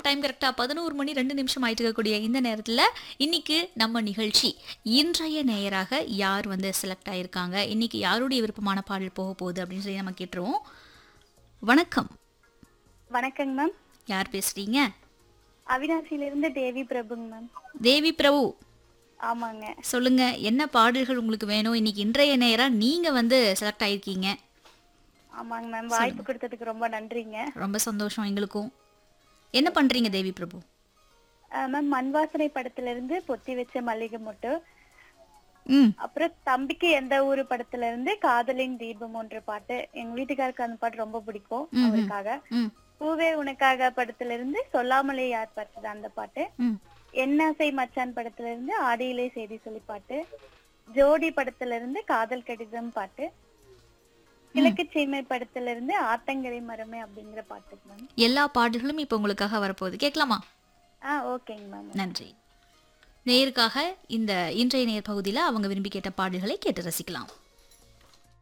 time கரெக்டாக பதினோரு மணி ரெண்டு நிமிஷம் ஆயிட்டு இருக்கக்கூடிய இந்த நேரத்தில் இன்னைக்கு நம்ம நிகழ்ச்சி இன்றைய நேயராக யார் வந்து செலக்ட் ஆயிருக்காங்க இன்னைக்கு யாருடைய விருப்பமான பாடல் போக போகுது அப்படின்னு சொல்லி நம்ம கேட்டுருவோம் வணக்கம் வணக்கங்க மேம் யார் பேசுறீங்க அவினாசியிலிருந்து தேவி பிரபுங்க மேம் தேவி பிரபு ஆமாங்க சொல்லுங்க என்ன பாடல்கள் உங்களுக்கு வேணும் இன்னைக்கு இன்றைய நேரா நீங்க வந்து செலக்ட் ஆயிருக்கீங்க ஆமாங்க மேம் வாய்ப்பு கொடுத்ததுக்கு ரொம்ப நன்றிங்க ரொம்ப சந்தோஷம் எங்களுக்கும் என்ன பண்றீங்க தேவி பிரபு அஹ் மேம் மண்வாசனை படத்துல இருந்து பொத்தி வச்ச மல்லிகை மொட்டு ம் அப்புறம் தம்பிக்கு எந்த ஊரு படத்துல இருந்து காதலின் தீபம் ஒன்ற பாட்டு எங்க வீட்டுக்காருக்கு அந்த பாட்டு ரொம்ப பிடிக்கும் அவருக்காக ம் பூவே உனக்காக படத்துல இருந்து சொல்லாமலே யார் பார்த்தது அந்த பாட்டு ம் என்னாசை மச்சான் படத்துல இருந்து ஆடியிலே செய்தி சொல்லி பாட்டு ஜோடி படத்துல இருந்து காதல் கடிதம் பாட்டு கிழக்கு சீமை படத்துல இருந்து ஆத்தங்கரை மரமே அப்படிங்கிற பாட்டுக்கு மேம் எல்லா பாடல்களும் இப்போ உங்களுக்காக வரப்போகுது கேட்கலாமா ஆ ஓகேங்க மேம் நன்றி நேருக்காக இந்த இன்றைய நேர் பகுதியில் அவங்க விரும்பி கேட்ட பாடல்களை கேட்டு ரசிக்கலாம்